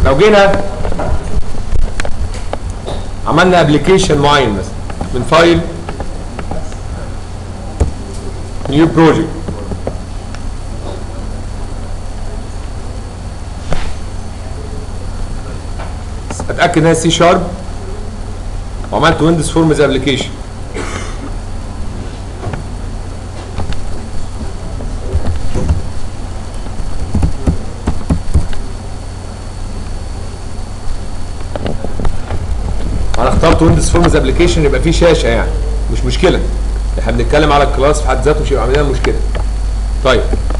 لو جينا عملنا ابلكيشن معين مثلا من فايل نيو بروجكت اتاكد انها سي شارب وعملت ويندوز فورمز ابلكيشن انا اخترت ويندوز فورمز ابلكيشن يبقى فيه شاشه يعني مش مشكله احنا بنتكلم على الكلاس في حد ذاته مش هيبقى عامل لنا مشكله طيب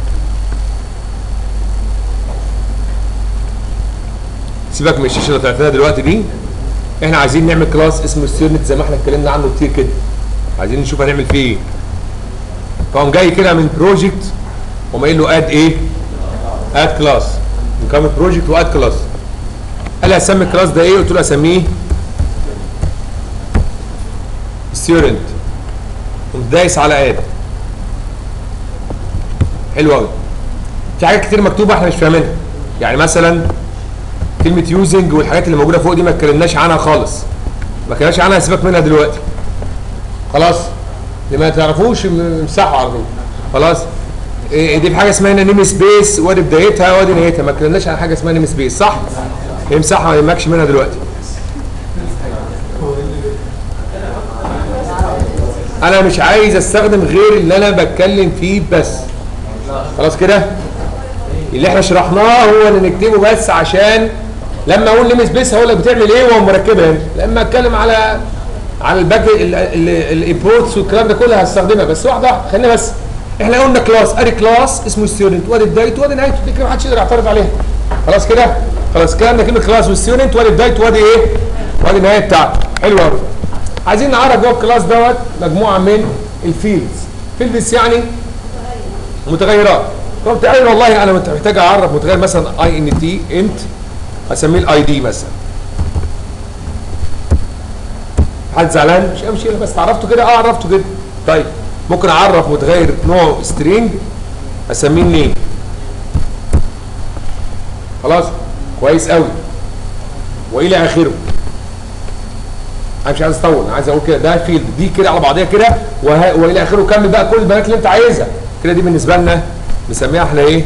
سيبك من الشاشه اللي طلعت لنا دلوقتي دي احنا عايزين نعمل كلاس اسمه ستيرنت زي ما احنا اتكلمنا عنه كتير كده عايزين نشوف هنعمل فيه ايه فقام جاي كده من بروجكت وقام قايل له اد ايه اد كلاس نكمل بروجكت واد كلاس قال لي هسمي الكلاس ده ايه قلت له اسميه ستيرنت قمت دايس على اد حلو قوي في حاجات كتير مكتوبه احنا مش فاهمينها يعني مثلا كلمه يوزنج والحاجات اللي موجوده فوق دي ما اتكلمناش عنها خالص ما اتكلمناش عنها سيبك منها دلوقتي خلاص اللي ما تعرفوش امسحوا على طول خلاص إيه دي في حاجه اسمها نيم سبيس وادي بدايتها وادي نهايتها ما اتكلمناش عن حاجه اسمها نيم سبيس صح؟ امسحها ما يهمكش منها دلوقتي انا مش عايز استخدم غير اللي انا بتكلم فيه بس خلاص كده اللي احنا شرحناه هو اللي نكتبه بس عشان لما اقول نيم سبيس هقول لك بتعمل ايه وهو مركبها هنا لما اتكلم على على الباك الامبورتس والكلام ده كله هستخدمها بس واحده واحده خلينا بس احنا قلنا كلاس ادي كلاس اسمه ستودنت وادي بدايته وادي نهايته دي كده محدش يقدر يعترض عليها خلاص كده خلاص الكلام ده كلمه كلاس وستودنت وادي بدايته وادي ايه وادي النهايه بتاعته حلو قوي عايزين نعرف جوه الكلاس دوت مجموعه من الفيلدز فيلدز يعني متغيرات قلت ايوه والله انا محتاج اعرف متغير مثلا اي ان تي انت اسميه الاي دي مثلا حد زعلان مش امشي بس عرفته كده اه عرفته كده طيب ممكن اعرف متغير نوعه سترينج اسميه نيم خلاص كويس قوي والى اخره انا مش عايز اطول انا عايز اقول كده ده فيلد دي كده على بعضيها كده وه... والى اخره كمل بقى كل البيانات اللي انت عايزها كده دي بالنسبه لنا نسميها احنا ايه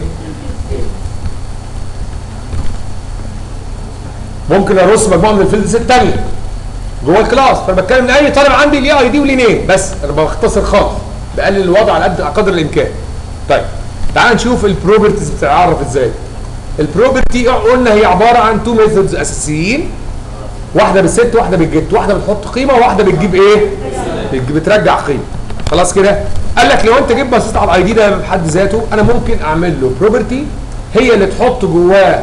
ممكن ارص مجموعه من الفيلدز الثانيه جوه الكلاس فانا بتكلم ان اي طالب عندي ليه اي دي وليه نيم بس انا بختصر خالص بقلل الوضع على قد قدر الامكان طيب تعال نشوف البروبرتيز بتتعرف ازاي البروبرتي قلنا هي عباره عن تو ميثودز اساسيين واحده بالست واحده بالجيت واحده بتحط قيمه وواحده بتجيب ايه بتجيب بترجع قيمه خلاص كده قال لك لو انت جيت بصيت على الاي دي ده بحد ذاته انا ممكن اعمل له بروبرتي هي اللي تحط جواه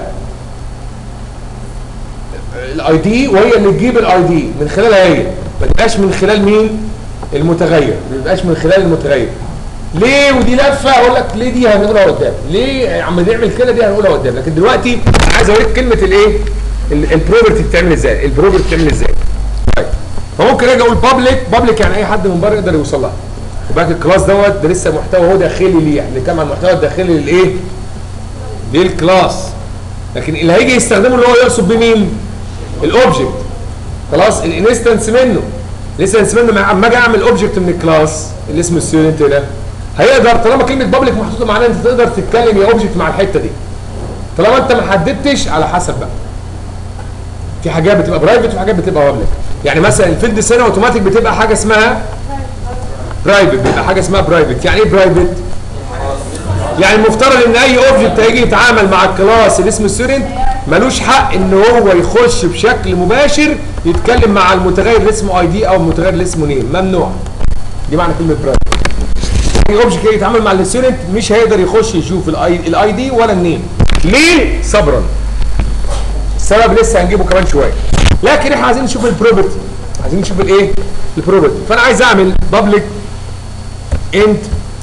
الاي دي وهي اللي تجيب الاي دي من خلالها هي ما تبقاش من خلال مين المتغير ما تبقاش من خلال المتغير ليه ودي لفه اقول لك ليه دي هنقولها قدام ليه يا عم نعمل كده دي هنقولها قدام لكن دلوقتي عايز اوريك كلمه الايه البروبرتي بتتعمل ازاي البروبرتي بتتعمل ازاي طيب فممكن اجي اقول بابليك بابليك يعني اي حد من بره يقدر يوصل لها وباقي الكلاس دوت ده لسه محتوى هو داخلي ليه يعني كمان المحتوى الداخلي للايه للكلاس لكن اللي هيجي يستخدمه اللي هو يقصد بيه مين الاوبجكت خلاص الانستنس منه الانستنس منه اما اجي اعمل اوبجكت من الكلاس اللي اسمه ستودنت ده هيقدر طالما كلمه بابليك محطوطه معناها انت تقدر تتكلم يا اوبجكت مع الحته دي طالما انت ما حددتش على حسب بقى في حاجات بتبقى برايفت وحاجات بتبقى بابليك يعني مثلا الفيلد سنه اوتوماتيك بتبقى حاجه اسمها برايفت بيبقى حاجه اسمها برايفت يعني ايه برايفت يعني المفترض ان اي اوبجكت هيجي يتعامل مع الكلاس اللي اسمه ستودنت ملوش حق ان هو يخش بشكل مباشر يتكلم مع المتغير اللي اسمه اي دي او المتغير اللي اسمه نيم ممنوع دي معنى كلمه برايفت اي اوبجكت هيجي يتعامل مع الستودنت مش هيقدر يخش يشوف الاي الاي دي ولا النيم ليه صبرا السبب لسه هنجيبه كمان شويه لكن احنا عايزين نشوف البروبرتي عايزين نشوف الايه البروبرتي فانا عايز اعمل بابليك انت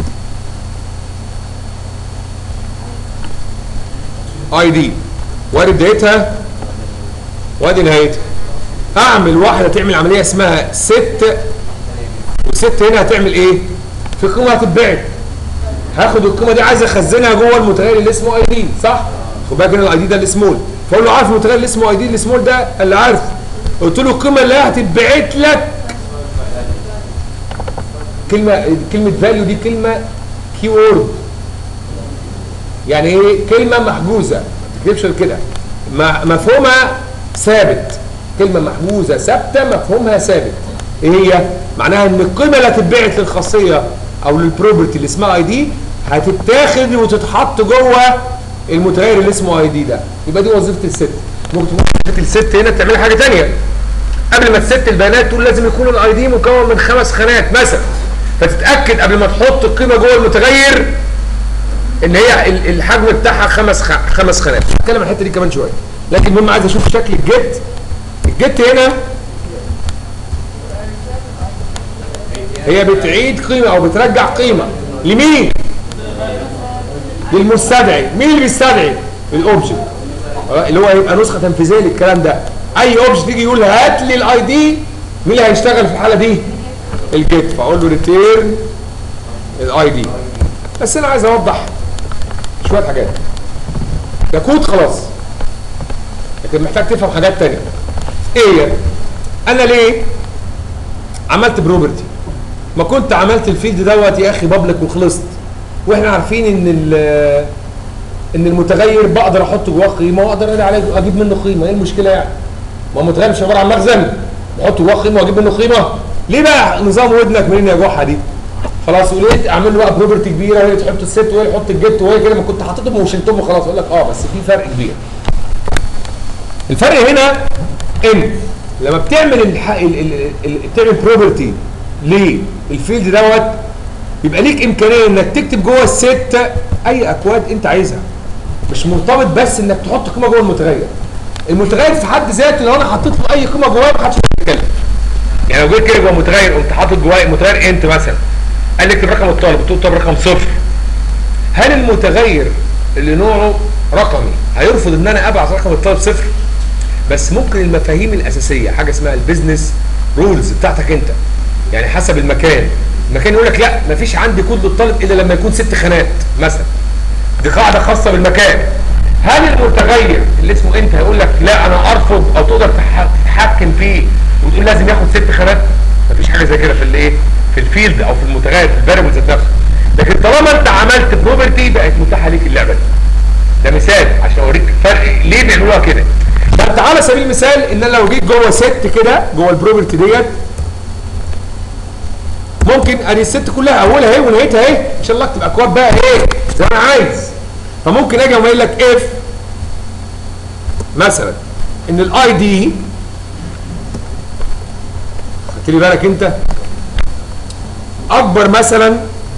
اي دي وادي بدايتها وادي نهايتها اعمل واحده تعمل عمليه اسمها ست والست هنا هتعمل ايه في قيمه هتتبعت هاخد القيمه دي عايز اخزنها جوه المتغير اللي اسمه اي دي صح خد بالك هنا الاي دي ده السمول فاقول له عارف المتغير اللي اسمه اي دي السمول ده اللي عارفه قلت له القيمه اللي هتتبعت لك كلمه كلمه فاليو دي كلمه كي وورد يعني ايه كلمه محجوزه ما تكتبش كده م- مفهومها ثابت كلمه محجوزه ثابته مفهومها ثابت ايه هي معناها ان القيمه اللي هتتبعت للخاصيه او للبروبرتي اللي اسمها اي دي هتتاخد وتتحط جوه المتغير اللي اسمه اي دي ده يبقى دي وظيفه الست ممكن تكون وظيفه الست هنا تعمل حاجه ثانيه قبل ما تست البيانات تقول لازم يكون الاي دي مكون من خمس خانات مثلا فتتاكد قبل ما تحط القيمه جوه المتغير ان هي ال- الحجم بتاعها خمس خ... خمس خانات هتكلم عن الحته دي كمان شويه لكن المهم عايز اشوف شكل الجيت الجيت هنا هي بتعيد قيمه او بترجع قيمه لمين للمستدعي مين اللي بيستدعي الاوبجكت اللي هو هيبقى نسخه تنفيذيه للكلام ده اي اوبجكت يجي يقول هات لي الاي دي مين اللي هيشتغل في الحاله دي الجيت فاقول له ريتيرن الاي دي بس انا عايز اوضح شويه حاجات ده كود خلاص لكن محتاج تفهم حاجات تانية ايه هي؟ انا ليه عملت بروبرتي ما كنت عملت الفيلد دوت يا اخي بابليك وخلصت واحنا عارفين ان ال- ان المتغير بقدر احط جواه قيمه واقدر انا عليه اجيب منه قيمه ايه المشكله يعني ما هو المتغير مش عباره عن مخزن بحط جواه قيمه واجيب منه قيمه ليه بقى نظام ودنك منين يا جحا دي خلاص وليه اعمل له بقى بروبرتي كبيره وهي تحط الست وهي تحط الجت وهي كده ما كنت حاططهم وشلتهم وخلاص اقول لك اه بس في فرق كبير الفرق هنا ان لما بتعمل الح... ال... ال... ال... بتعمل بروبرتي للفيلد دوت يبقى ليك امكانيه انك تكتب جوه الست اي اكواد انت عايزها مش مرتبط بس انك تحط قيمه جوه المتغير المتغير في حد ذاته لو انا حطيت له اي قيمه جواه ما حدش هيتكلم يعني لو جيت كده جوه متغير قمت حاطط جواه متغير انت مثلا قال لك رقم الطالب قلت له طب رقم صفر هل المتغير اللي نوعه رقمي هيرفض ان انا ابعت رقم الطالب صفر بس ممكن المفاهيم الاساسيه حاجه اسمها البيزنس رولز بتاعتك انت يعني حسب المكان المكان يقول لك لا مفيش عندي كود للطالب الا لما يكون ست خانات مثلا دي قاعده خاصه بالمكان هل المتغير اللي اسمه انت هيقول لك لا انا ارفض او تقدر تح- تتحكم فيه وتقول لازم ياخد ست خانات مفيش حاجه زي كده في الايه في الفيلد او في المتغير في الفاريبل ذات نفسه لكن طالما انت عملت بروبرتي بقت متاحه ليك اللعبه دي ده مثال عشان اوريك الفرق ليه بيعملوها كده طب تعالى على سبيل المثال ان انا لو جيت جوه ست كده جوه البروبرتي ديت ممكن ادي الست كلها اولها اهي ونهايتها اهي ان شاء الله اكتب اكواد بقى ايه زي ما انا عايز فممكن اجي اقوم قايل لك اف مثلا ان الاي دي خدت لي بالك انت اكبر مثلا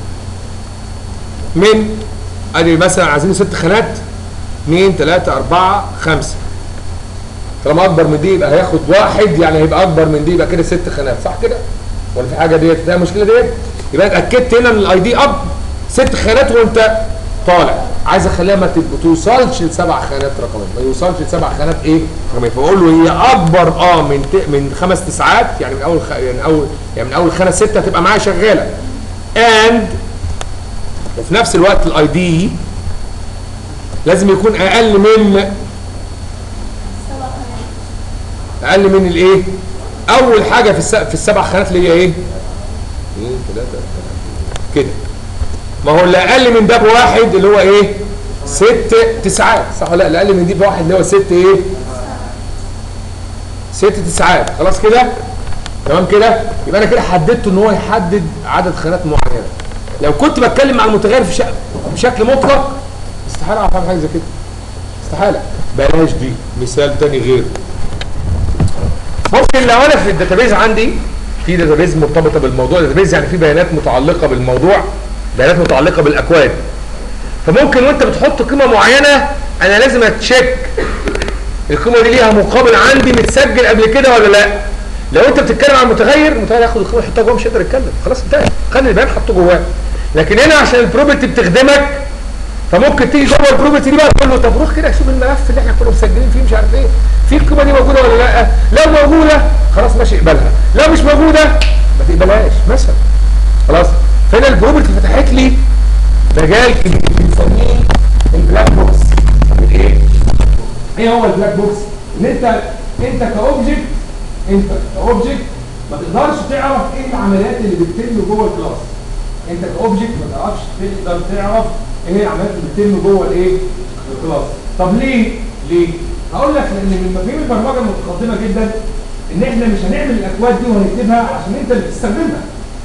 من ادي مثلا عايزين ست خانات 2 3 4 5 طالما اكبر من دي يبقى هياخد واحد يعني هيبقى اكبر من دي يبقى كده ست خانات صح كده ولا في حاجه ديت ده المشكله ديت يبقى اتاكدت هنا ان الاي دي اب ست خانات وانت طالع عايز اخليها ما تب- توصلش لسبع خانات رقميه ما يوصلش لسبع خانات ايه رقميه فبقول له هي اكبر اه من ت... من خمس تسعات يعني من اول خ... يعني اول يعني من اول خانه سته هتبقى معايا شغاله اند وفي نفس الوقت الاي دي لازم يكون اقل من اقل من الايه اول حاجه في الس... في السبع خانات اللي هي ايه 2 3 كده ما هو اللي اقل من ده بواحد اللي هو ايه ست تسعات صح ولا لا اللي اقل من دي بواحد اللي هو ست ايه ست تسعات خلاص كده تمام كده يبقى انا كده حددته ان هو يحدد عدد خانات معينه لو كنت بتكلم مع المتغير في شك... بشكل مطلق استحاله اعرف اعمل حاجه زي كده استحاله بلاش دي مثال تاني غيره ممكن لو انا في الداتابيز عندي في داتابيز مرتبطه بالموضوع داتابيز يعني في بيانات متعلقه بالموضوع بيانات متعلقه بالاكواد فممكن وانت بتحط قيمه معينه انا لازم اتشيك القيمه دي ليها مقابل عندي متسجل قبل كده ولا لا لو انت بتتكلم عن متغير المتغير ياخد القيمه يحطها جوه مش هيقدر يتكلم خلاص انتهى خلي البيان حطه جواه لكن هنا عشان البروبرتي بتخدمك فممكن تيجي جوه البروبرتي دي بقى تقول له طب روح كده شوف الملف اللي احنا كنا مسجلين فيه مش عارف ايه في القيمه دي موجوده ولا لا لو موجوده خلاص ماشي اقبلها لو مش موجوده ما تقبلهاش مثلا خلاص فهنا البروبرتي فتحت لي مجال كبير بنسميه البلاك بوكس الايه ايه هو البلاك بوكس ان انت انت كاوبجكت انت كاوبجكت ما تقدرش تعرف ايه العمليات اللي بتتم جوه الكلاس انت كاوبجكت ما تعرفش تقدر تعرف ايه هي العمليات اللي بتتم جوه الايه الكلاس طب ليه ليه هقول لك لان من مفاهيم البرمجه المتقدمه جدا ان احنا مش هنعمل الاكواد دي وهنكتبها عشان انت اللي بتستخدمها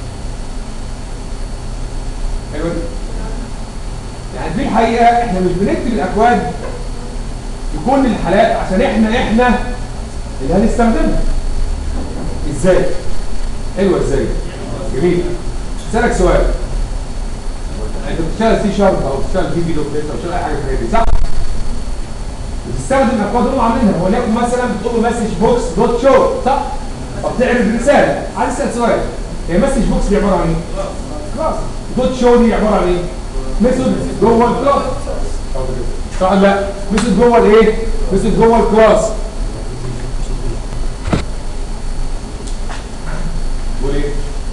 حلو دي؟ يعني في الحقيقه احنا مش بنكتب الاكواد في كل الحالات عشان احنا احنا اللي هنستخدمها ازاي حلوه ازاي جميل اسالك سؤال انت بتشتغل سي شارب او بتشتغل في بي دوت نت او بتشتغل اي حاجه في الحاجات دي صح بتستخدم الاكواد اللي هم عاملينها وليكن مثلا بتقول له مسج بوكس دوت شو صح فبتعرض رساله عايز اسال سؤال هي مسج بوكس دي عباره عن ايه كلاس دوت شو دي عباره عن ايه ميثود جوه الكلاس صح ولا لا ميثود جوه الايه ميثود جوه الكلاس تقول ايه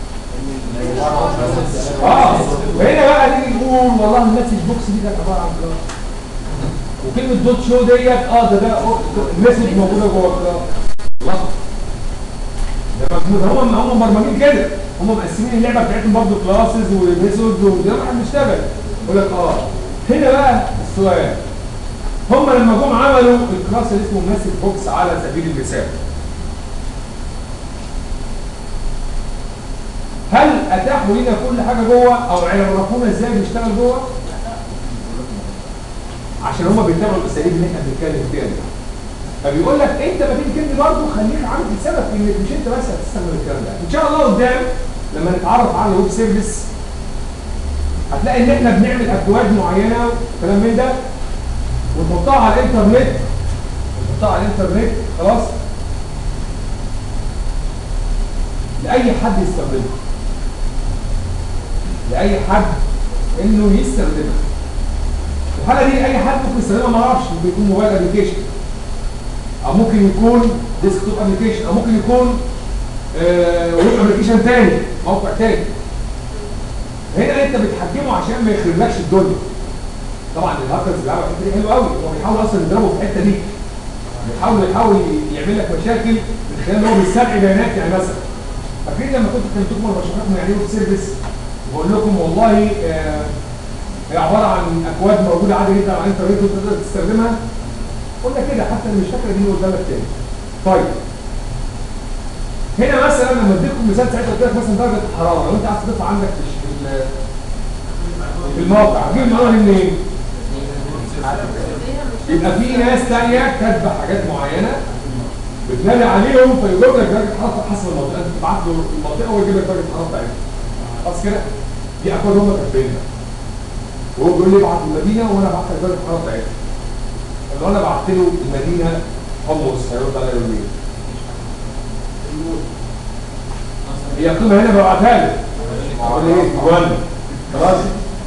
اه وهنا بقى نيجي نقول والله المسج بوكس دي كانت عباره عن كلاس وكلمه دوت شو ديت اه ده ده المسج موجوده جوه الكلاس الله ده مجموع هم هم مبرمجين كده هم مقسمين اللعبه بتاعتهم برضه كلاسز وميثودز وده احنا بنشتغل يقول لك اه هنا بقى السؤال هم لما جم عملوا الكلاس اللي اسمه مسج بوكس على سبيل المثال هل اتاحوا لنا كل حاجه جوه او عرفونا ازاي بنشتغل جوه عشان هم بيتبعوا الاساليب اللي احنا بنتكلم فيها دي فبيقول لك انت ما تيجي تكتب برضه خليك عامل حسابك ان مش انت بس هتستخدم الكلام ده ان شاء الله قدام لما نتعرف على الويب سيرفيس هتلاقي ان احنا بنعمل اكواد معينه وكلام من ده ونحطها على الانترنت ونحطها على الانترنت خلاص لاي حد يستخدمها لاي حد انه يستخدمها الحاله دي اي حد ممكن يستخدمها ما اعرفش ممكن يكون موبايل ابلكيشن او ممكن يكون ديسكتوب ابلكيشن او ممكن يكون ويب ابلكيشن تاني موقع تاني هنا انت بتحجمه عشان ما يخربلكش الدنيا طبعا الهاكرز بيلعبوا الحته دي حلوه قوي هو بيحاول اصلا يضربه في الحته دي بيحاول يحاول يعمل لك مشاكل من خلال ان هو بيستدعي بيانات يعني مثلا فاكرين لما كنت كلمتكم وانا بشرح لكم يعني ايه ويب سيرفيس بقول لكم والله آه هي عباره عن اكواد موجوده عادي جدا على الانترنت وتقدر تستخدمها قلنا كده حتى اللي مش فاكره دي قدامك تاني طيب هنا مثلا لما اديتكم مثال ساعتها قلت لك مثلا درجه الحراره لو انت عايز تضيفها عندك في في الموقع هتجيب المعلومه دي منين؟ يبقى في ناس ثانيه كاتبه حاجات معينه بتنادي عليهم فيجيب لك درجه حراره حسب المنطقه انت تبعت له المنطقه ويجيب لك درجه الحراره بتاعتها خلاص كده دي اكواد هم كاتبينها وهو بيقول لي ابعت المدينه وانا ابعت لك درجه الحراره بتاعتها لو انا بعت له المدينه حمص هيرد عليا يقول ايه؟ هي القيمه هنا ببعتها له اقول ايه؟ جوان خلاص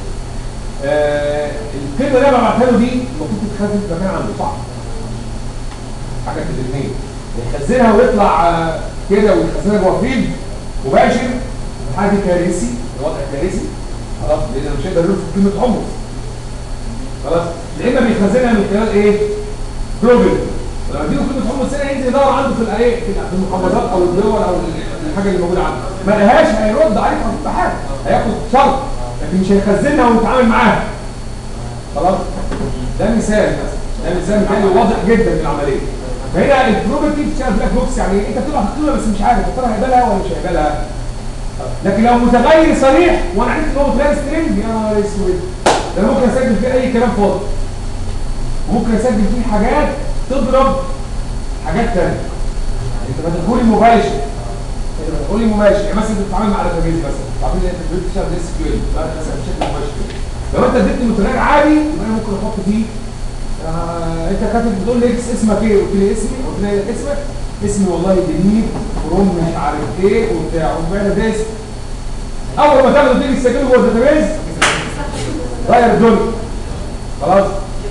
آه القيمه اللي انا ببعتها له دي المفروض تتخزن في مكان عنده صح؟ حاجه في الاثنين يخزنها ويطلع آه كده ويخزنها جوه فيلد مباشر حاجه كارثي وضع كارثي خلاص لان مش هيقدر يرفض قيمه حمص خلاص يا اما بيخزنها من خلال ايه جوجل ولما اديله كلمه حمص سنه ينزل يدور عنده في الايه في المحافظات او الدول او الحاجه اللي موجوده عنده ما لقاهاش هيرد عليك في حاجه هياخد شرط لكن مش هيخزنها ويتعامل معاها خلاص ده مثال ده مثال تاني واضح جدا في العمليه فهنا البروبرتي بتشتغل بلاك بوكس يعني انت بتبقى القيمه بس مش عارف يا ترى هيقبلها ولا مش هيقبلها لكن لو متغير صريح وانا عرفت ان هو فلان سترينج يا نهار اسود ده ممكن اسجل فيه اي كلام فاضي وممكن اسجل فيه حاجات تضرب حاجات ثانيه انت ما تقولي مباشر انت ما تقولي مباشر يعني مثلا بتتعامل مع داتابيز مثلا عارفين ان انت بتشتغل اس كيو ال مثلا بشكل مباشر لو انت اديتني متغير عادي يبقى انا ممكن احط فيه آه انت كاتب بتقول لي اكس اسمك ايه قلت لي اسمي قلت لي اسمك اسمي والله جديد فروم مش عارف ايه وبتاع وبعد ده اسم اول ما تاخده تيجي تسجله جوه الداتابيز غير الدنيا خلاص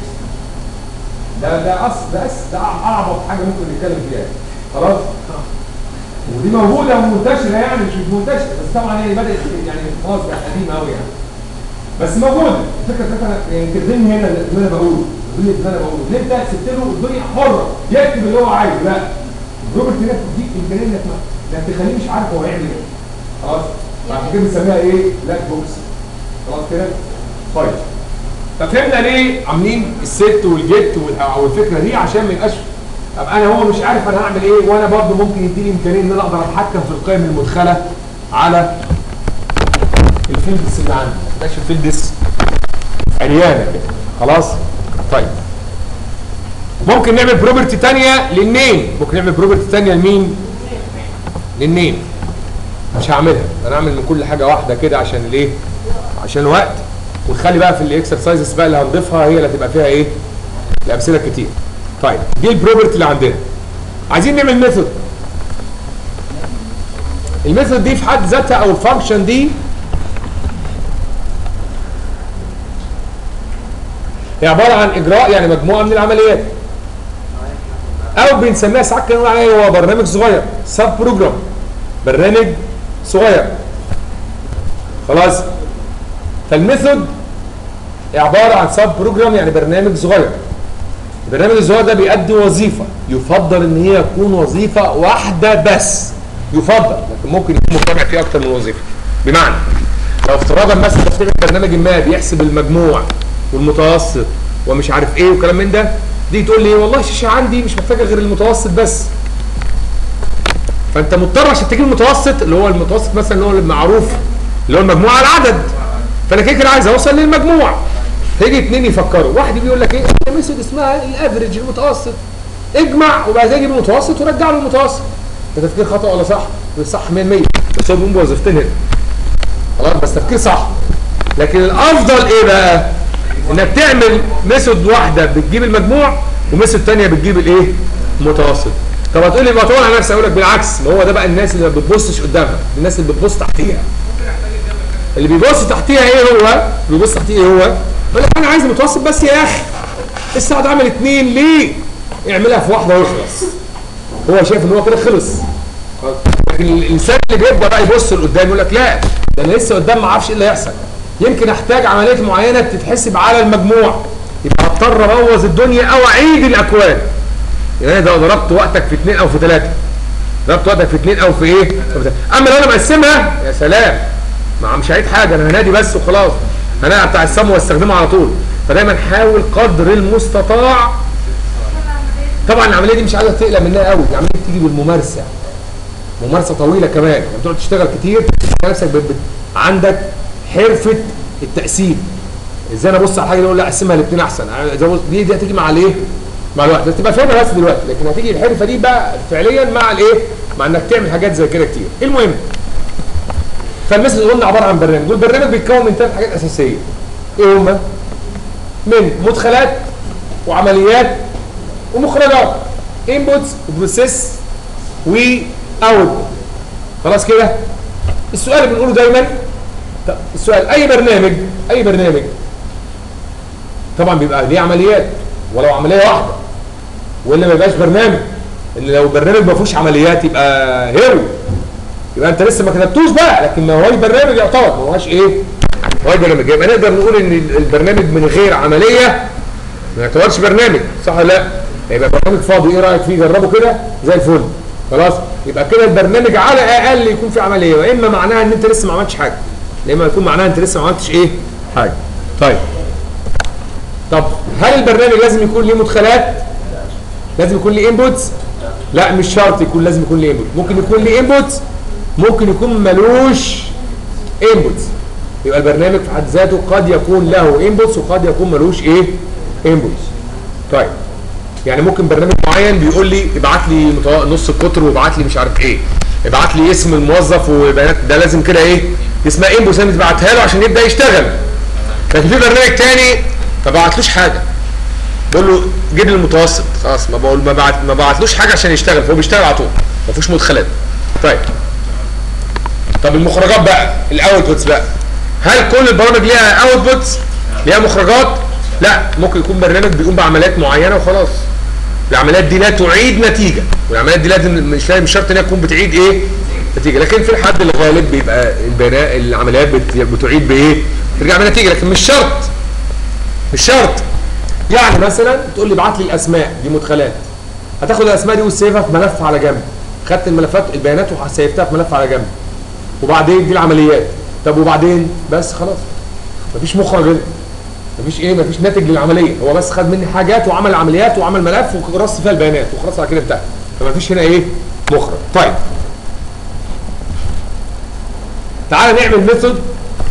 ده ده اصل ده أس ده اعبط حاجه ممكن نتكلم فيها خلاص ودي موجوده ومنتشره يعني مش مش منتشره بس طبعا هي بدات يعني خلاص بقت قديمه قوي يعني بس موجوده الفكره بتاعتها يعني تخدمني هنا اللي انا بقوله الدنيا اللي انا بقوله ان انت سبت له الدنيا حره يكتب اللي هو عايزه لا روبرت هنا بتديك امكانيه انك ما- انك تخليه مش عارف هو هيعمل ايه خلاص عشان كده بنسميها ايه بلاك بوكس خلاص كده طيب ففهمنا ليه عاملين الست والجت والح- والفكره دي عشان ما يبقاش ابقى انا هو مش عارف انا هعمل ايه وانا برضه ممكن يديني امكانيه ان انا اقدر اتحكم في القيم المدخله على الفيلدس اللي عندي ما تبقاش الفيلدس عريانه كده خلاص طيب ممكن نعمل بروبرتي تانية للنيم ممكن نعمل بروبرتي تانية لمين للنيم مش هعملها انا اعمل من كل حاجه واحده كده عشان الايه عشان الوقت ونخلي بقى في الاكسرسايزز بقى اللي هنضيفها هي اللي هتبقى فيها ايه الامثله كتير طيب دي البروبرتي اللي عندنا عايزين نعمل ميثود الميثود دي في حد ذاتها او الفانكشن دي هي عباره عن اجراء يعني مجموعه من العمليات او بنسميها ساعات كده نقول عليه هو برنامج صغير سب بروجرام برنامج صغير خلاص فالميثود عباره عن سب بروجرام يعني برنامج صغير البرنامج الصغير ده بيأدي وظيفه يفضل ان هي تكون وظيفه واحده بس يفضل لكن ممكن يكون مجتمع فيه اكتر من وظيفه بمعنى لو افتراضا مثلا تفتح برنامج ما بيحسب المجموع والمتوسط ومش عارف ايه وكلام من ده دي تقول لي والله الشاشه عندي مش محتاجه غير المتوسط بس فانت مضطر عشان تجيب المتوسط اللي هو المتوسط مثلا اللي هو المعروف اللي هو المجموع على العدد فانا كده كده عايز اوصل للمجموع هيجي اتنين يفكروا واحد بيقول لك ايه ميثود اسمها الافريج المتوسط اجمع وبعد كده جيب المتوسط ورجع له المتوسط ده تفكير خطا ولا صح؟ صح 100% بس هو بيقوم بوظيفتين هنا خلاص بس تفكير صح لكن الافضل ايه بقى؟ انك تعمل ميثود واحده بتجيب المجموع وميثود ثانيه بتجيب الايه؟ المتوسط طب هتقول لي ما طول على نفسي اقول لك بالعكس ما هو ده بقى الناس اللي ما بتبصش قدامها الناس اللي بتبص تحتيها اللي بيبص تحتيها ايه هو؟ بيبص تحتيها ايه هو؟ يقول لك انا عايز المتوسط بس يا اخي الساعه ده عمل اثنين ليه؟ اعملها في واحده واخلص هو شايف ان هو كده خلص لكن الانسان اللي بيبدا بقى يبص لقدام يقول لك لا ده انا لسه قدام ما اعرفش ايه اللي هيحصل يمكن احتاج عمليه معينه بتتحسب على المجموع يبقى هضطر ابوظ الدنيا او اعيد الاكوان يعني انا لو ضربت وقتك في اثنين او في ثلاثه ضربت وقتك في اثنين او في ايه؟ أو في تلاتة. اما لو انا مقسمها يا سلام ما مش هعيد حاجه انا هنادي بس وخلاص هنقع بتاع السم واستخدمه على طول فدايما حاول قدر المستطاع طبعا العمليه دي مش عايزه تقلق منها قوي العمليه دي بتيجي بالممارسه ممارسه طويله كمان يعني بتقعد تشتغل كتير تلاقي نفسك بت- بت- عندك حرفه التقسيم ازاي انا ابص على حاجه اقول لا اقسمها الاثنين احسن زي ما قلت، دي دي هتيجي مع الايه؟ مع الوقت بس تبقى فاهمها بس دلوقتي لكن هتيجي الحرفه دي بقى فعليا مع الايه؟ مع انك تعمل حاجات زي كده كتير المهم فالمثل اللي قلنا عباره عن برنامج والبرنامج بيتكون من ثلاث حاجات اساسيه ايه هما؟ من مدخلات وعمليات ومخرجات انبوتس وبروسيس واوت خلاص كده السؤال اللي بنقوله دايما طب السؤال اي برنامج اي برنامج طبعا بيبقى ليه عمليات ولو عمليه واحده والا ما يبقاش برنامج ان لو برنامج ما فيهوش عمليات يبقى هيرو يبقى انت لسه ما كتبتوش بقى لكن ما هوش برنامج يعتبر ما هوش ايه ما هوش برنامج يبقى نقدر نقول ان البرنامج من غير عمليه ما يعتبرش برنامج صح ولا لا يبقى برنامج فاضي ايه رايك فيه جربه كده زي الفل خلاص يبقى كده البرنامج على الاقل يكون فيه عمليه واما معناها ان انت لسه ما عملتش حاجه يا اما يكون معناها انت لسه ما عملتش ايه حاجه طيب طب هل البرنامج لازم يكون ليه مدخلات لازم يكون ليه انبوتس لا مش شرط يكون لازم يكون ليه انبوت ممكن يكون ليه انبوتس ممكن يكون ملوش انبوتس يبقى البرنامج في حد ذاته قد يكون له انبوتس وقد يكون ملوش ايه انبوتس طيب يعني ممكن برنامج معين بيقول لي ابعت لي متو- نص القطر وابعت لي مش عارف ايه ابعت لي اسم الموظف وبيانات ده لازم كده ايه اسمها انبوتس لازم تبعتها له عشان يبدا يشتغل لكن في برنامج تاني ما بعتلوش حاجه بقول له جيب لي المتوسط خلاص ما بقول ما بعت ما بعتلوش حاجه عشان يشتغل فهو بيشتغل على طول ما فيهوش مدخلات طيب طب المخرجات بقى الاوتبوتس بقى هل كل البرامج ليها اوتبوتس ليها مخرجات لا ممكن يكون برنامج بيقوم بعمليات معينه وخلاص العمليات دي لا تعيد نتيجه والعمليات دي لازم مش لازم شرط انها تكون بتعيد ايه نتيجه لكن في الحد الغالب بيبقى البناء العمليات بت- بتعيد بايه ترجع بنتيجه لكن مش شرط مش شرط يعني مثلا تقول لي ابعت لي الاسماء دي مدخلات هتاخد الاسماء دي وتسيفها في ملف على جنب خدت الملفات البيانات وسيفتها في ملف على جنب وبعدين دي العمليات طب وبعدين بس خلاص مفيش مخرج هنا مفيش ايه مفيش ناتج للعمليه هو بس خد مني حاجات وعمل عمليات وعمل ملف ورص فيها البيانات وخلاص على كده انتهى فمفيش هنا ايه مخرج طيب تعال نعمل ميثود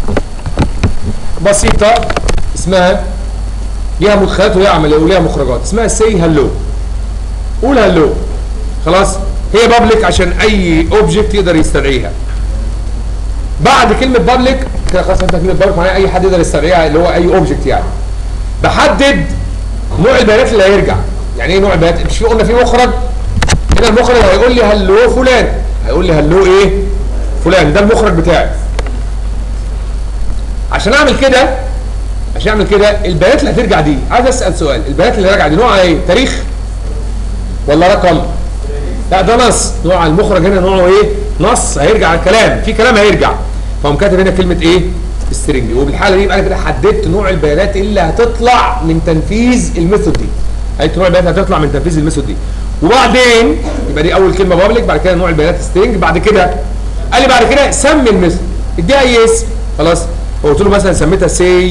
بسيطه اسمها ليها مدخلات وليها عمليه وليها مخرجات اسمها سي هلو قول هلو خلاص هي بابليك عشان اي اوبجكت يقدر يستدعيها بعد كلمه بابليك كده خلاص انت كلمه بابليك معناها اي حد يقدر يستدعيها اللي هو اي اوبجكت يعني بحدد نوع البيانات اللي هيرجع يعني ايه نوع البيانات مش في قلنا في مخرج هنا المخرج هيقول لي هلو فلان هيقول لي هلو ايه فلان ده المخرج بتاعي عشان اعمل كده عشان اعمل كده البيانات اللي هترجع دي عايز اسال سؤال البيانات اللي راجعه دي نوعها ايه تاريخ ولا رقم لا ده نص نوع المخرج هنا نوعه ايه نص هيرجع الكلام في كلام هيرجع فقام كاتب هنا كلمه ايه سترينج وبالحاله دي يبقى انا كده حددت نوع البيانات اللي هتطلع من تنفيذ الميثود دي حددت نوع البيانات هتطلع من تنفيذ الميثود دي وبعدين يبقى دي اول كلمه بابليك بعد كده نوع البيانات سترينج بعد كده قال لي بعد كده سمي الميثود اديها اي اسم خلاص قلت له مثلا سميتها سي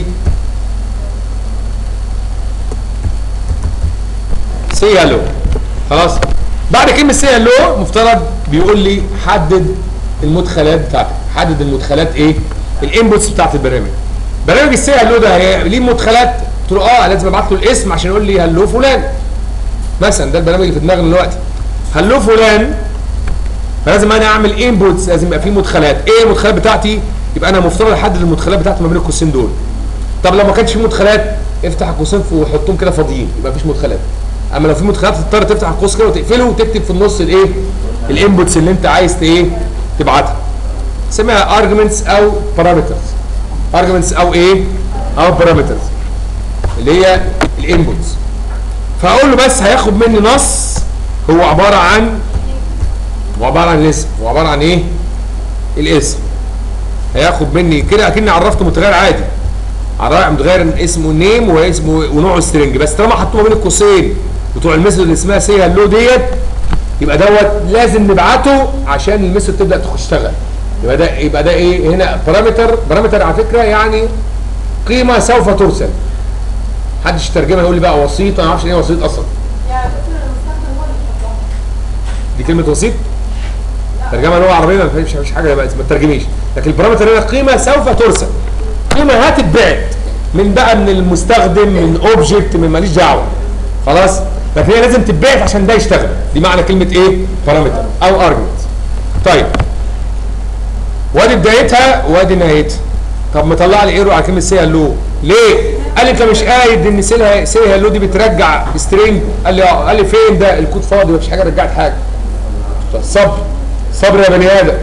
سي هلو خلاص بعد كلمه سي هلو مفترض بيقول لي حدد المدخلات بتاعتك حدد المدخلات ايه الانبوتس بتاعت البرنامج برنامج السي هلو ده هي- ليه مدخلات قلت له اه لازم ابعت له الاسم عشان يقول لي هلو فلان مثلا ده البرنامج اللي في دماغنا دلوقتي هلو فلان فلازم انا اعمل انبوتس لازم يبقى في مدخلات ايه المدخلات بتاعتي يبقى انا مفترض احدد المدخلات بتاعتي ما بين القوسين دول طب لو ما كانش في مدخلات افتح القوسين وحطهم كده فاضيين يبقى مفيش مدخلات اما لو في مدخلات تضطر تفتح القوس كده وتقفله وتكتب في النص الايه الانبوتس اللي انت عايز ت- ايه تبعتها سميها arguments او parameters arguments او ايه او parameters اللي هي الانبوتس فاقول له بس هياخد مني نص هو عباره عن هو عباره عن الاسم هو عباره عن ايه الاسم هياخد مني كده اكني عرفته متغير عادي عرفت متغير اسمه نيم واسمه ونوعه سترنج بس طالما حطوه ما بين القوسين بتوع الميثود اللي اسمها سي هلو ديت يبقى دوت لازم نبعته عشان الميثود تبدا تشتغل يبقى ده يبقى ده ايه هنا بارامتر بارامتر على فكره يعني قيمه سوف ترسل محدش يترجمها يقول لي بقى وسيط انا ما اعرفش ايه وسيط اصلا يعني دكتور المستخدم هو اللي يحطها دي كلمه وسيط ترجمه لغه عربيه ما فيش مفيش حاجه بقى ما تترجميش لكن البارامتر هنا قيمه سوف ترسل قيمه هتتبعت من بقى من المستخدم من اوبجكت من ماليش دعوه خلاص لكن هي لازم تتبعت عشان ده يشتغل دي معنى كلمه ايه بارامتر او ارجمنت طيب وادي بدايتها وادي نهايتها طب مطلع لي ايرو على كلمه سي هلو ليه قال لي انت مش قايد ان سي سي هلو دي بترجع سترينج قال لي اه قال لي فين ده الكود فاضي مفيش حاجه رجعت حاجه صبر صبر يا بني ادم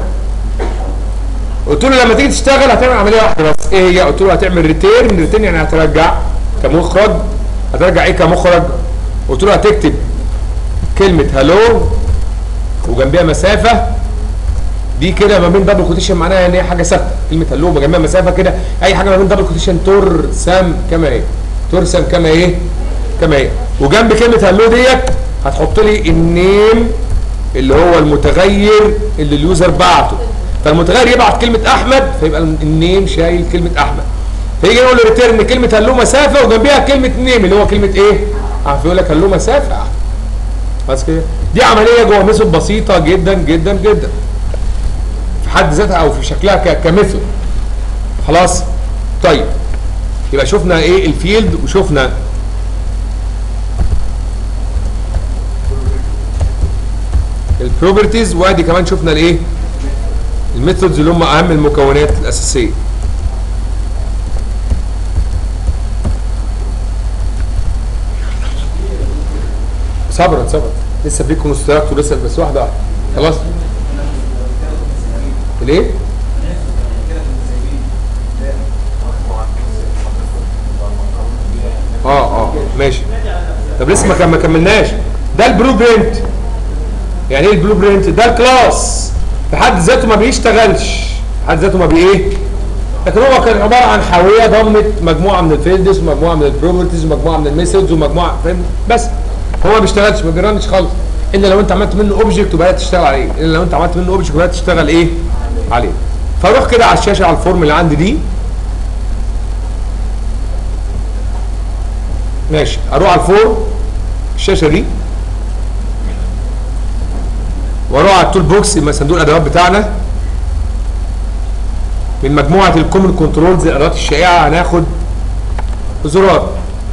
قلت له لما تيجي تشتغل هتعمل عمليه واحده بس ايه هي قلت له هتعمل ريتيرن ريتيرن يعني هترجع كمخرج هترجع ايه كمخرج قلت له هتكتب كلمه هلو وجنبيها مسافه دي كده ما بين دبل كوتيشن معناها ان هي حاجه ثابته كلمه هلو جنبها مسافه كده اي حاجه ما بين دبل كوتيشن ترسم كما هي ترسم كما ايه كما هي وجنب كلمه هلو ديت هتحط لي النيم اللي هو المتغير اللي اليوزر بعته فالمتغير يبعت كلمه احمد فيبقى النيم شايل كلمه احمد فيجي يقول له ريتيرن كلمه هلو مسافه وجنبيها كلمه نيم اللي هو كلمه ايه؟ عارف يقول لك هلو مسافه بس كده دي عمليه جوه ميثود بسيطه جدا جدا جدا في حد ذاتها او في شكلها ك- كميثود خلاص طيب يبقى شفنا ايه الفيلد وشفنا البروبرتيز وادي كمان شفنا الايه الميثودز اللي هم اهم المكونات الاساسيه صبرا صبرا لسه في كونستراكت ولسه بس واحده واحده خلاص ليه؟ اه اه ماشي طب لسه ما كم- ما كملناش ده البلو برنت يعني ايه البلو برنت ده الكلاس في حد ذاته ما بيشتغلش في حد ذاته ما بي ايه لكن هو كان عباره عن حاويه ضمت مجموعه من الفيلدز ومجموعه من البروبرتيز ومجموعه من الميثودز ومجموعه فاهم بس هو ما بيشتغلش ما بيرنش خالص الا لو انت عملت منه اوبجكت وبدات تشتغل عليه الا لو انت عملت منه اوبجكت وبدات تشتغل ايه عليه فاروح كده على الشاشه على الفورم اللي عندي دي ماشي اروح على الفورم الشاشه دي واروح على التول بوكس يبقى صندوق الادوات بتاعنا من مجموعه الكومن كنترولز الادوات الشائعه هناخد زرار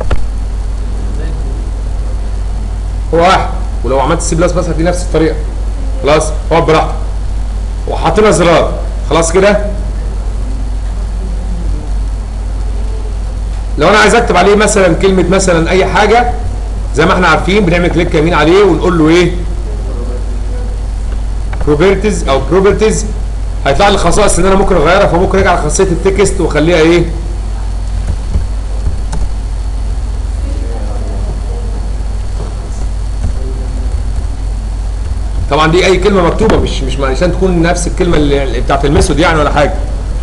هو واحد ولو عملت سي بلس بس هتلاقي نفس الطريقه خلاص اقعد براحتك وحاطين زرار خلاص كده لو انا عايز اكتب عليه مثلا كلمه مثلا اي حاجه زي ما احنا عارفين بنعمل كليك يمين عليه ونقول له ايه بروبرتيز او بروبرتيز هيطلع لي خصائص ان انا ممكن اغيرها فممكن ارجع على خاصيه التكست واخليها ايه طبعا دي اي كلمه مكتوبه مش مش عشان تكون نفس الكلمه اللي اللي بتاعت الميثود يعني ولا حاجه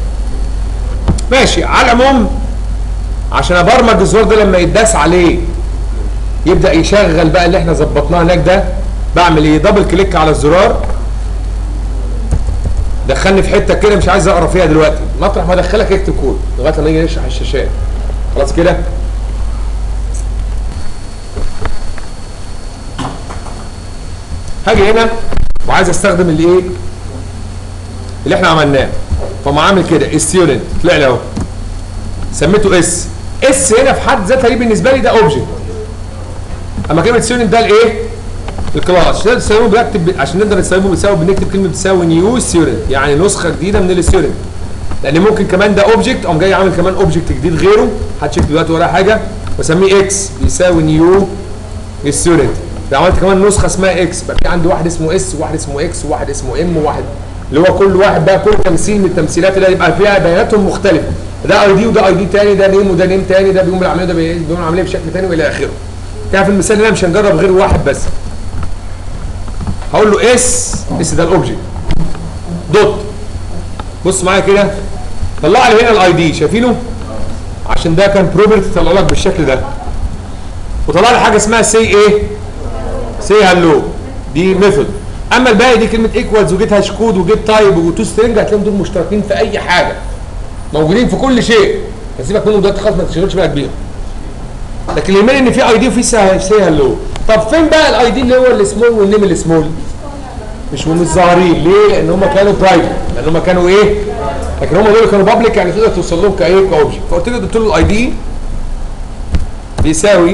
ماشي على العموم عشان ابرمج الزرار ده لما يتداس عليه يبدا يشغل بقى اللي احنا ظبطناه هناك ده بعمل ايه دبل كليك على الزرار دخلني في حته كده مش عايز اقرا فيها دلوقتي مطرح ما ادخلك اكتب كود لغايه لما يجي يشرح الشاشات خلاص كده هاجي هنا وعايز استخدم الايه اللي احنا عملناه فما عامل كده ستودنت طلع لي اهو سميته اس اس هنا في حد ذاتها دي بالنسبه لي ده اوبجكت اما كلمه ستودنت ده الايه الكلاس عشان نستخدمه بنكتب عشان نقدر نستخدمه بنساوي بنكتب كلمه بتساوي نيو ستودنت يعني نسخه جديده من الستودنت لان ممكن كمان ده اوبجكت اقوم جاي عامل كمان اوبجكت جديد غيره محدش يكتب دلوقتي ولا حاجه واسميه اكس بيساوي نيو ستودنت لو عملت كمان نسخه اسمها اكس بقى في عندي واحد اسمه اس وواحد اسمه اكس وواحد اسمه ام وواحد اللي هو كل واحد بقى كل تمثيل من التمثيلات اللي يبقى فيها بياناتهم مختلفه ده اي دي وده اي دي تاني ده نيم وده نيم تاني ده بيقوم بالعمليه ده بيقوم العمليه بشكل تاني والى اخره كده في المثال هنا مش هنجرب غير واحد بس هقول له اس اس ده الاوبجكت دوت بص معايا كده طلع لي هنا الاي دي شايفينه عشان ده كان بروبرتي طلع لك بالشكل ده وطلع لي حاجه اسمها سي ايه سي هالو دي ميثود اما الباقي دي كلمه ايكوالز وجيت هاش كود وجيت تايب وتو سترينج هتلاقيهم دول مشتركين في اي حاجه موجودين في كل شيء هسيبك منهم دلوقتي خلاص ما تشغلش بالك بيهم لكن اللي يهمني ان في اي دي وفي سي هالو طب فين بقى الاي دي اللي هو السمول والنيم السمول مش هم مش ظاهرين ليه لان هم كانوا برايفت لان هم كانوا ايه لكن هم دول كانوا بابليك يعني تقدر توصل لهم كايه كاوبجكت فقلت له قلت له الاي دي بيساوي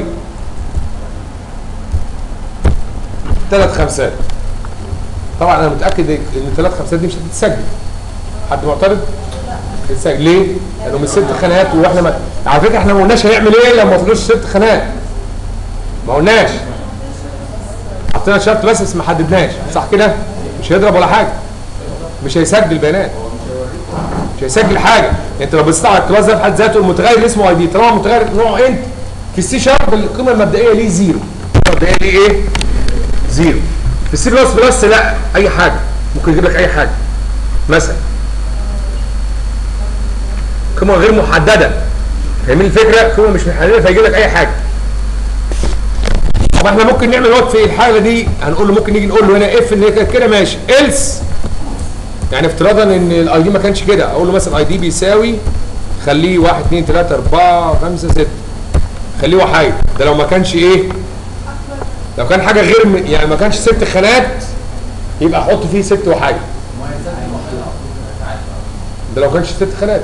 ثلاث خمسات طبعا انا متاكد ان ثلاث خمسات دي مش هتتسجل حد معترض؟ هتتسجل ليه؟ لانه من ست خانات واحنا ما على فكره احنا ما قلناش هيعمل ايه لما ما طلعوش ست خانات ما قلناش حطينا شرط بس بس ما حددناش صح كده؟ مش هيضرب ولا حاجه مش هيسجل بيانات مش هيسجل حاجه انت لو بصيت على الكلاس ده في حد ذاته المتغير اللي اسمه اي دي طالما متغير نوعه انت في السي شارب القيمه المبدئيه ليه زيرو القيمه المبدئيه ليه ايه؟ زيرو في السي بلس بلس لا اي حاجه ممكن يجيب لك اي حاجه مثلا قيمه غير محدده فاهمين الفكره؟ قيمه مش محدده فيجيب لك اي حاجه طب احنا ممكن نعمل وقت في الحاله دي هنقول له ممكن نيجي نقول له هنا اف ان هي كانت كده ماشي إلس يعني افتراضا ان الاي دي ما كانش كده اقول له مثلا اي دي بيساوي خليه 1 2 3 4 5 6 خليه وحايد ده لو ما كانش ايه لو كان حاجه غير م... يعني ما كانش ست خانات يبقى احط فيه ست وحاجه ده لو كانش ست خانات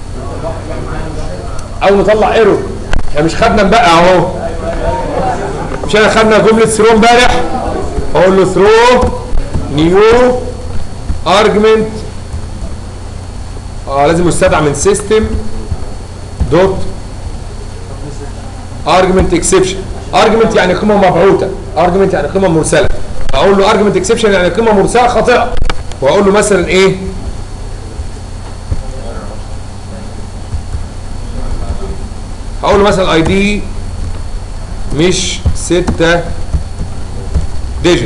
او نطلع ايرور احنا مش خدنا بقى اهو مش انا خدنا جمله ثرو امبارح اقول له ثرو نيو ارجمنت اه لازم يستدعى من سيستم دوت ارجمنت اكسبشن ارجمنت يعني قيمه مبعوثه ارجمنت يعني قيمه مرسله اقول له ارجمنت اكسبشن يعني قيمه مرسله خاطئه واقول له مثلا ايه هقول له مثلا اي دي مش 6 ديجيت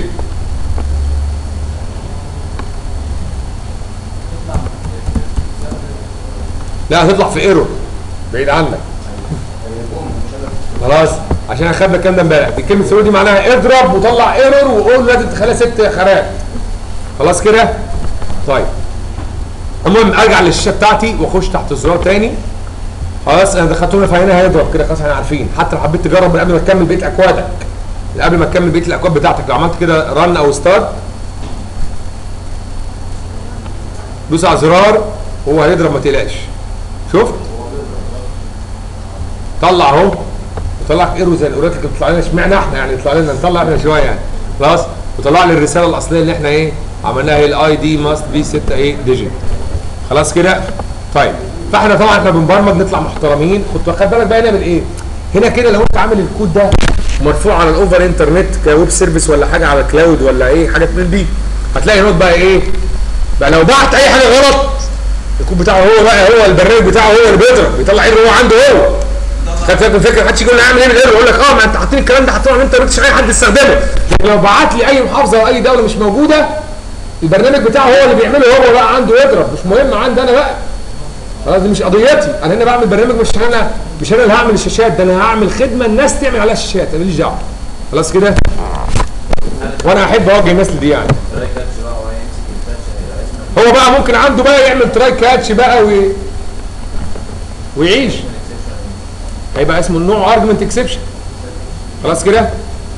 لا هتطلع في ايرور بعيد عنك خلاص عشان اخدنا الكلام ده امبارح دي كلمه ثرو دي معناها اضرب وطلع ايرور وقول لازم تخليها ست خانات خلاص كده طيب المهم ارجع للشاشه بتاعتي واخش تحت الزرار تاني خلاص انا دخلتهم فهنا هيضرب كده خلاص احنا عارفين حتى لو حبيت تجرب من قبل ما تكمل بقيه اكوادك من قبل ما تكمل بقيه الاكواد بتاعتك لو عملت كده رن او ستارت دوس على زرار هو هيضرب ما تقلقش شفت طلع اهو وطلع لك ايرو زي الاورات اللي بتطلع لنا اشمعنى احنا يعني يطلع لنا نطلع احنا شويه يعني خلاص وطلع لي الرساله الاصليه اللي احنا ايه عملناها هي الاي دي ماست بي 6 ايه ديجيت خلاص كده طيب فاحنا طبعا احنا بنبرمج نطلع محترمين خد خد بالك بقى نعمل ايه هنا كده لو انت عامل الكود ده مرفوع على الاوفر انترنت كويب سيرفيس ولا حاجه على كلاود ولا ايه حاجه من دي هتلاقي هناك بقى ايه بقى لو بعت اي حاجه غلط الكود بتاعه هو بقى هو البرنامج بتاعه هو اللي بيضرب بيطلع ايرور هو عنده هو خدت بالك من الفكره محدش يقول لي اعمل ايه بالايرور يقول لك اه ما انت حاطين الكلام ده حاطينه على الانترنت مش اي حد يستخدمه لكن لو بعت لي اي محافظه او اي دوله مش موجوده البرنامج بتاعه هو اللي بيعمله هو بقى عنده يضرب مش مهم عندي انا بقى خلاص دي مش قضيتي انا هنا بعمل برنامج مش انا مش انا اللي هعمل الشاشات ده انا هعمل خدمه الناس تعمل عليها الشاشات انا ماليش دعوه خلاص كده وانا احب اوجه الناس لدي يعني هو بقى ممكن عنده بقى يعمل تراي كاتش بقى وي... ويعيش هيبقى اسمه النوع ارجمنت اكسبشن خلاص كده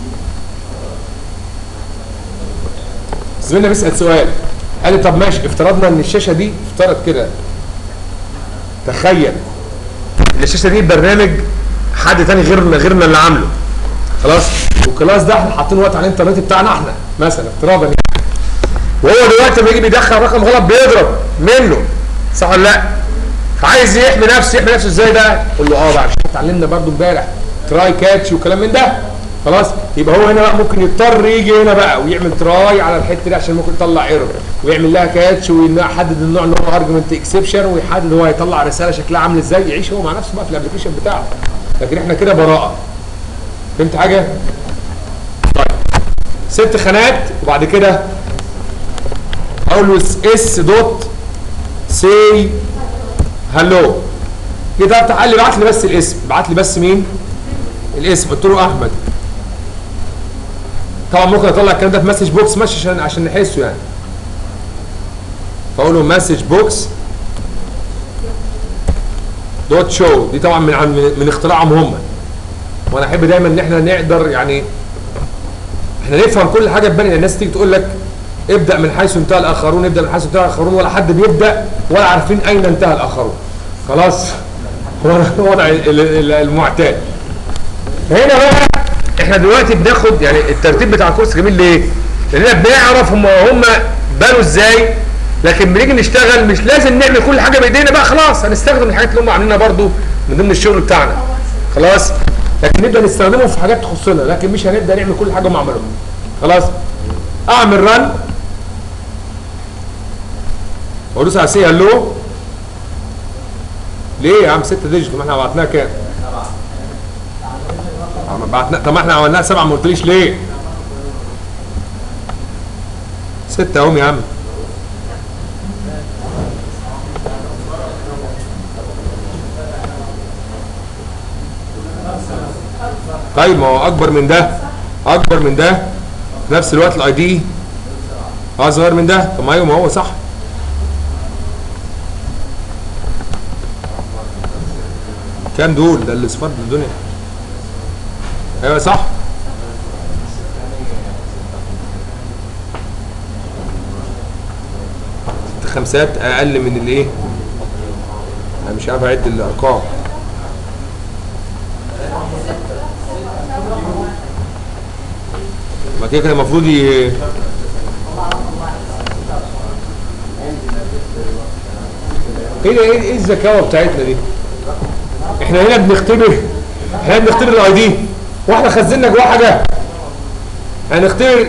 زميلنا بيسال سؤال قال لي طب ماشي افترضنا ان الشاشه دي افترض كده تخيل ان الشاشه دي برنامج حد تاني غيرنا غيرنا اللي عامله خلاص والكلاس ده احنا حاطين وقت على الانترنت بتاعنا احنا مثلا افتراضا يعني. وهو دلوقتي لما يجي بيدخل رقم غلط بيضرب منه صح ولا لا؟ فعايز يحمي نفسه يحمي نفسه ازاي ده؟ قول له اه بقى عشان اتعلمنا برضو امبارح تراي كاتش وكلام من ده خلاص يبقى هو هنا بقى ممكن يضطر يجي هنا بقى ويعمل تراي على الحته دي عشان ممكن يطلع ايرور ويعمل لها كاتش ويحدد النوع ان هو ارجمنت اكسبشن ويحدد هو هيطلع رساله شكلها عامل ازاي يعيش هو مع نفسه بقى في الابلكيشن بتاعه لكن احنا كده براءه فهمت حاجه؟ طيب ست خانات وبعد كده اقول له اس دوت سي هلو كده افتح قال لي ابعت لي بس الاسم ابعت لي بس مين الاسم قلت له احمد طبعا ممكن اطلع الكلام ده في مسج بوكس ماشي عشان عشان نحسه يعني فاقول له مسج بوكس دوت شو دي طبعا من من, من اختراعهم هم وانا احب دايما ان احنا نقدر يعني احنا نفهم كل حاجه تبان الناس تيجي تقول لك ابدا من حيث انتهى الاخرون ابدا من حيث انتهى الاخرون ولا حد بيبدا ولا عارفين اين انتهى الاخرون خلاص هو الوضع المعتاد هنا بقى احنا دلوقتي بناخد يعني الترتيب بتاع الكورس جميل ليه؟ لاننا بنعرف هم هم بنوا ازاي لكن بنيجي نشتغل مش لازم نعمل كل حاجه بايدينا بقى خلاص هنستخدم الحاجات اللي هم عاملينها برضو من ضمن الشغل بتاعنا خلاص لكن نبدا نستخدمهم في حاجات تخصنا لكن مش هنبدا نعمل كل حاجه هم عملوها خلاص اعمل رن وادوس على سي هلو ليه يا عم 6 ديجيت ما احنا بعتناها كام؟ بعتنا طب ما احنا عملناها سبعه ما قلتليش ليه؟ ستة اهم يا عم طيب ما هو اكبر من ده اكبر من ده في نفس الوقت الاي دي اصغر من ده طب ما ايوه ما هو صح كام دول ده اللي صفات الدنيا ايوه صح ست خمسات اقل من الايه انا مش عارف اعد الارقام ما كده كده المفروض ي... ايه ده ايه ايه الذكاوه بتاعتنا دي احنا هنا بنختبر احنا بنختبر الاي دي واحنا خزنا جواه حاجه هنختبر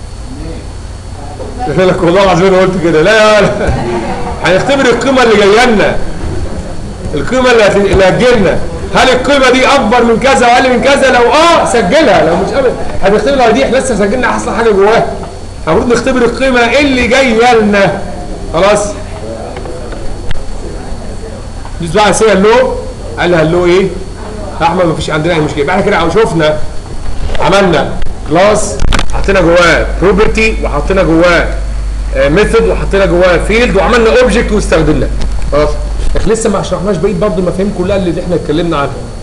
يقول لك والله العظيم انا قلت كده لا لا هنختبر القيمه اللي جايه لنا القيمه اللي هت- اللي هتجيلنا هل القيمه دي اكبر من كذا واقل من كذا لو اه سجلها لو مش قابل هنختبر الاي دي احنا لسه سجلنا احسن حاجه جواها المفروض نختبر القيمه اللي جايه لنا خلاص دوس بقى سي هلو قال لي هلو ايه احمد مفيش عندنا اي مشكله يبقى احنا كده شفنا عملنا كلاس حطينا جواه بروبرتي وحطينا جواه ميثود وحطينا جواه فيلد وعملنا اوبجكت واستخدمناه خلاص لكن لسه ما شرحناش بقيه برضه المفاهيم كلها اللي احنا اتكلمنا عنها